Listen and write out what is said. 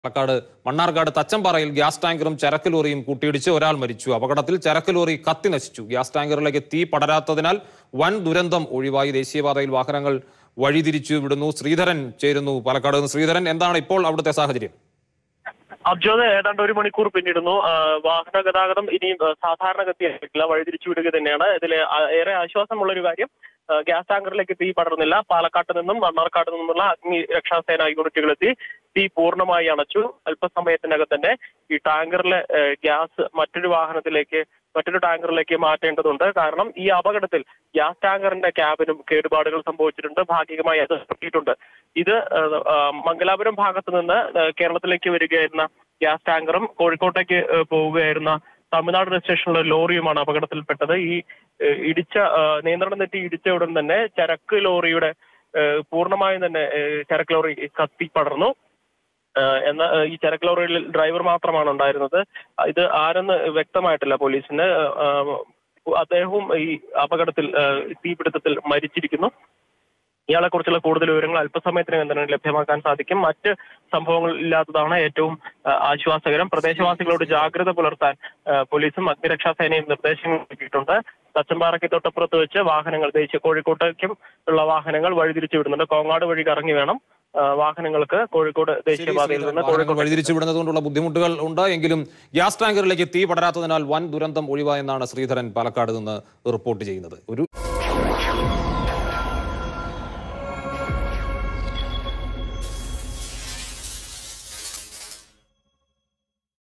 പാലക്കാട് മണ്ണാർക്കാട് തച്ചമ്പാറയിൽ ഗ്യാസ് ടാങ്കറും ചരക്ക് ലോറിയും കൂട്ടിയിടിച്ച് ഒരാൾ മരിച്ചു അപകടത്തിൽ ചരക്ക് ലോറി കത്തി നശിച്ചു ഗ്യാസ് ടാങ്കറിലേക്ക് തീ പടരാത്തതിനാൽ വൻ ദുരന്തം ഒഴിവായി ദേശീയപാതയിൽ വാഹനങ്ങൾ വഴിതിരിച്ചു വിടുന്നു ശ്രീധരൻ ചേരുന്നു പാലക്കാട് നിന്ന് ശ്രീധരൻ എന്താണ് ഇപ്പോൾ അവിടുത്തെ സാഹചര്യം അബ്ജോദ് ഏതാണ്ട് ഒരു മണിക്കൂർ പിന്നിടുന്നു ആ, വാഹന ഗതാഗതം ഇനിയും ആ, സാധാരണഗതിയായിട്ടില്ല വഴിതിരിച്ചു വിടുക തന്നെയാണ് ഇതിൽ ഏറെ ആശ്വാസമുള്ള ഒരു കാര്യം ആ, ഗ്യാസ് ടാങ്കറിലേക്ക് തീ പടർന്നില്ല പാലക്കാട്ട് നിന്നും മണ്ണാർക്കാട് നിന്നുമുള്ള അഗ്നി രക്ഷാസേന യൂണിറ്റുകളെത്തി തീ പൂർണ്ണമായി അണച്ചു അല്പസമയത്തിനകം തന്നെ ഈ ടാങ്കറിലെ ഏ, ഗ്യാസ് മറ്റൊരു വാഹനത്തിലേക്ക് മറ്റൊരു ടാങ്കറിലേക്ക് മാറ്റേണ്ടതുണ്ട് കാരണം ഈ അപകടത്തിൽ ഗ്യാസ് ടാങ്കറിന്റെ ക്യാബിനും കേടുപാടുകൾ സംഭവിച്ചിട്ടുണ്ട് ഭാഗികമായി അത് പൊട്ടിയിട്ടുണ്ട് ഇത് ആ, ആ, മംഗലാപുരം ഭാഗത്ത് നിന്ന് ആ, കേരളത്തിലേക്ക് വരികയായിരുന്ന ഗ്യാസ് ടാങ്കറും കോഴിക്കോട്ടേക്ക് ആ, പോവുകയായിരുന്ന തമിഴ്നാട് രജിസ്ട്രേഷനിലുള്ള ലോറിയുമാണ് അപകടത്തിൽപ്പെട്ടത് ഈ ഏ, ഇടിച്ച ആ, നിയന്ത്രണം തെറ്റി ഇടിച്ച ഉടൻ തന്നെ ചരക്ക് ലോറിയുടെ ഏ, പൂർണ്ണമായും തന്നെ ഏ, ചരക്ക് ലോറി കത്തി പടർന്നു ഏഹ് എന്ന ഏഹ് ഈ ചരക്ക് ലോറിയിൽ ഡ്രൈവർ മാത്രമാണ് ഉണ്ടായിരുന്നത് ഇത് ആരെന്ന് വ്യക്തമായിട്ടില്ല പോലീസിന് ഏഹ് അദ്ദേഹവും ഈ അപകടത്തിൽ ഏഹ് തീപിടുത്തത്തിൽ മരിച്ചിരിക്കുന്നു ഇയാളെ കുറിച്ചുള്ള കൂടുതൽ വിവരങ്ങൾ അല്പസമയത്തിനകം തന്നെ ലഭ്യമാക്കാൻ സാധിക്കും മറ്റ് സംഭവങ്ങൾ ഇല്ലാത്തതാണ് ഏറ്റവും ഏഹ് ആശ്വാസകരം പ്രദേശവാസികളോട് ജാഗ്രത പുലർത്താൻ ഏഹ് പോലീസും അഗ്നിരക്ഷാസേനയും നിർദ്ദേശങ്ങൾ നൽകിയിട്ടുണ്ട് തച്ചമ്പാറയ്ക്ക് തൊട്ടപ്പുറത്ത് വെച്ച് വാഹനങ്ങൾ ദേശീയ കോഴിക്കോട്ടേക്കും ഉള്ള വാഹനങ്ങൾ വഴിതിരിച്ചു വിടുന്നുണ്ട് കോങ്ങാട് വഴി കറങ്ങി വേണം ഏഹ് വാഹനങ്ങൾക്ക് കോഴിക്കോട് ദേശീയപാതയിൽ നിന്ന് വാഹനങ്ങൾ കോഴിക്കോട് വഴിതിരിച്ചു വിടുന്നത് കൊണ്ടുള്ള ബുദ്ധിമുട്ടുകൾ ഉണ്ട് എങ്കിലും ഗ്യാസ് ടാങ്കറിലേക്ക് തീ പടരാത്തതിനാൽ വൻ ദുരന്തം ഒഴിവായെന്നാണ് ശ്രീധരൻ പാലക്കാട് നിന്ന് റിപ്പോർട്ട് ചെയ്യുന്നത് ഒരു